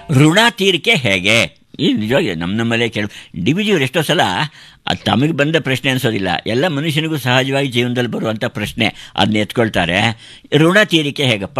ಋಣ ತೀರಿಕೆ ಹೇಗೆ ಈ ನಿಜವಾಗಿ ನಮ್ಮ ನಮ್ಮಲ್ಲೇ ಕೇಳಿ ಡಿ ಬಿ ಜಿಯವ್ರು ಎಷ್ಟೋ ಸಲ ಅದು ತಮಗೆ ಬಂದ ಪ್ರಶ್ನೆ ಅನಿಸೋದಿಲ್ಲ ಎಲ್ಲ ಮನುಷ್ಯನಿಗೂ ಸಹಜವಾಗಿ ಜೀವನದಲ್ಲಿ ಬರುವಂಥ ಪ್ರಶ್ನೆ ಅದನ್ನ ಎತ್ಕೊಳ್ತಾರೆ ಋಣ ತೀರಿಕೆ ಹೇಗಪ್ಪ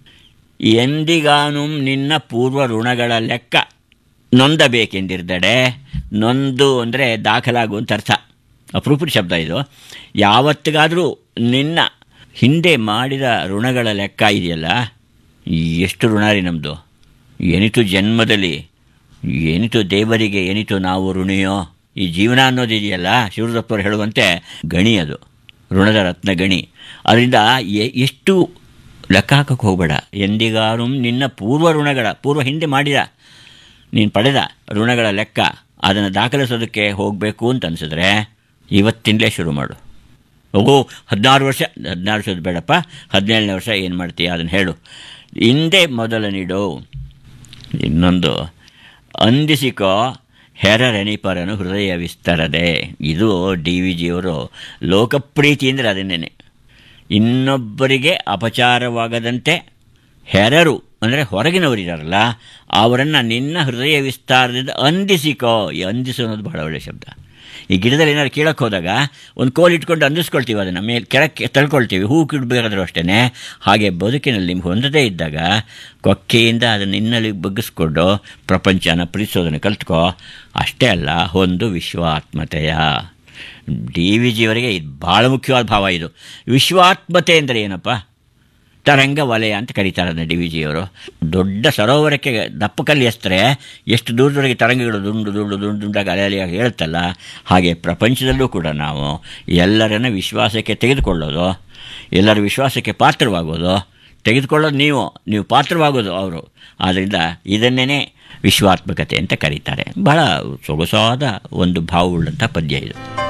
ಎಂದಿಗಾನು ನಿನ್ನ ಪೂರ್ವ ಋಣಗಳ ಲೆಕ್ಕ ನೊಂದಬೇಕೆಂದಿರ್ದಡೆ ನೊಂದು ಅಂದರೆ ದಾಖಲಾಗುವಂಥ ಅರ್ಥ ಅಪರೂಪದ ಶಬ್ದ ಇದು ಯಾವತ್ತಿಗಾದರೂ ನಿನ್ನ ಹಿಂದೆ ಮಾಡಿದ ಋಣಗಳ ಲೆಕ್ಕ ಇದೆಯಲ್ಲ ಎಷ್ಟು ಋಣ ರೀ ನಮ್ಮದು ಏನಿತು ಜನ್ಮದಲ್ಲಿ ಏನಿತು ದೇವರಿಗೆ ಏನಿತು ನಾವು ಋಣಿಯೋ ಈ ಜೀವನ ಅನ್ನೋದಿದೆಯಲ್ಲ ಶಿವರುದ್ರಪ್ಪವ್ರು ಹೇಳುವಂತೆ ಗಣಿ ಅದು ಋಣದ ರತ್ನ ಗಣಿ ಅದರಿಂದ ಎ- ಎಷ್ಟು ಲೆಕ್ಕ ಹಾಕಕ್ಕೆ ಹೋಗಬೇಡ ಎಂದಿಗಾರು ನಿನ್ನ ಪೂರ್ವ ಋಣಗಳ ಪೂರ್ವ ಹಿಂದೆ ಮಾಡಿದ ನೀನು ಪಡೆದ ಋಣಗಳ ಲೆಕ್ಕ ಅದನ್ನು ದಾಖಲಿಸೋದಕ್ಕೆ ಹೋಗಬೇಕು ಅಂತ ಅನಿಸಿದ್ರೆ ಇವತ್ತಿಂದಲೇ ಶುರು ಮಾಡು ಓ ಹದಿನಾರು ವರ್ಷ ಹದಿನಾರು ವರ್ಷದ ಬೇಡಪ್ಪ ಹದಿನೇಳನೇ ವರ್ಷ ಏನು ಮಾಡ್ತೀಯ ಅದನ್ನು ಹೇಳು ಹಿಂದೆ ಮೊದಲ ನೀಡು ಇನ್ನೊಂದು ಅಂದಿಸಿಕೋ ಹೆರರೆನಿಪರನು ಹೃದಯ ವಿಸ್ತರದೆ ಇದು ಡಿ ವಿ ಜಿಯವರು ಲೋಕಪ್ರೀತಿ ಅಂದರೆ ಅದನ್ನೇನೆ ಇನ್ನೊಬ್ಬರಿಗೆ ಅಪಚಾರವಾಗದಂತೆ ಹೆರರು ಅಂದರೆ ಹೊರಗಿನವರಿದಾರಲ್ಲ ಅವರನ್ನು ನಿನ್ನ ಹೃದಯ ವಿಸ್ತಾರದಿಂದ ಅಂದಿಸಿಕೋ ಈ ಅಂದಿಸು ಅನ್ನೋದು ಬಹಳ ಒಳ್ಳೆಯ ಶಬ್ದ ಈ ಗಿಡದಲ್ಲಿ ಏನಾದ್ರು ಕೀಳಕ್ಕೆ ಹೋದಾಗ ಒಂದು ಕೋಲ್ ಇಟ್ಕೊಂಡು ಅಂದಿಸ್ಕೊಳ್ತೀವಿ ಅದನ್ನು ಮೇಲೆ ಕೆಳಕ್ಕೆ ತಳ್ಕೊಳ್ತೀವಿ ಹೂ ಕಿಡ್ಬೇಕಾದ್ರೂ ಅಷ್ಟೇ ಹಾಗೆ ಬದುಕಿನಲ್ಲಿ ನಿಮ್ಗೆ ಹೊಂದದೇ ಇದ್ದಾಗ ಕೊಕ್ಕೆಯಿಂದ ಅದನ್ನು ಇನ್ನಲ್ಲಿ ಬಗ್ಗಿಸ್ಕೊಂಡು ಪ್ರಪಂಚನ ಪ್ರೀತಿಸೋದನ್ನು ಕಲ್ತ್ಕೋ ಅಷ್ಟೇ ಅಲ್ಲ ಒಂದು ವಿಶ್ವಾತ್ಮತೆಯ ಡಿ ವಿ ಜಿಯವರಿಗೆ ಇದು ಭಾಳ ಮುಖ್ಯವಾದ ಭಾವ ಇದು ವಿಶ್ವಾತ್ಮತೆ ಅಂದರೆ ಏನಪ್ಪ ತರಂಗ ವಲಯ ಅಂತ ಕರೀತಾರೆ ಅದನ್ನ ಡಿ ವಿ ಜಿಯವರು ದೊಡ್ಡ ಸರೋವರಕ್ಕೆ ದಪ್ಪ ಕಲ್ಲು ಎಸ್ತರೆ ಎಷ್ಟು ದೂರದವರೆಗೆ ತರಂಗಗಳು ದುಂಡು ದುಂಡು ದುಂಡು ದುಂಡಾಗಿ ಅಲೆ ಅಲೆಯಾಗಿ ಹೇಳ್ತಲ್ಲ ಹಾಗೆ ಪ್ರಪಂಚದಲ್ಲೂ ಕೂಡ ನಾವು ಎಲ್ಲರನ್ನ ವಿಶ್ವಾಸಕ್ಕೆ ತೆಗೆದುಕೊಳ್ಳೋದು ಎಲ್ಲರ ವಿಶ್ವಾಸಕ್ಕೆ ಪಾತ್ರವಾಗೋದು ತೆಗೆದುಕೊಳ್ಳೋದು ನೀವು ನೀವು ಪಾತ್ರವಾಗೋದು ಅವರು ಆದ್ದರಿಂದ ಇದನ್ನೇ ವಿಶ್ವಾತ್ಮಕತೆ ಅಂತ ಕರೀತಾರೆ ಬಹಳ ಸೊಗಸಾದ ಒಂದು ಭಾವವುಳ್ಳಂಥ ಪದ್ಯ ಇದು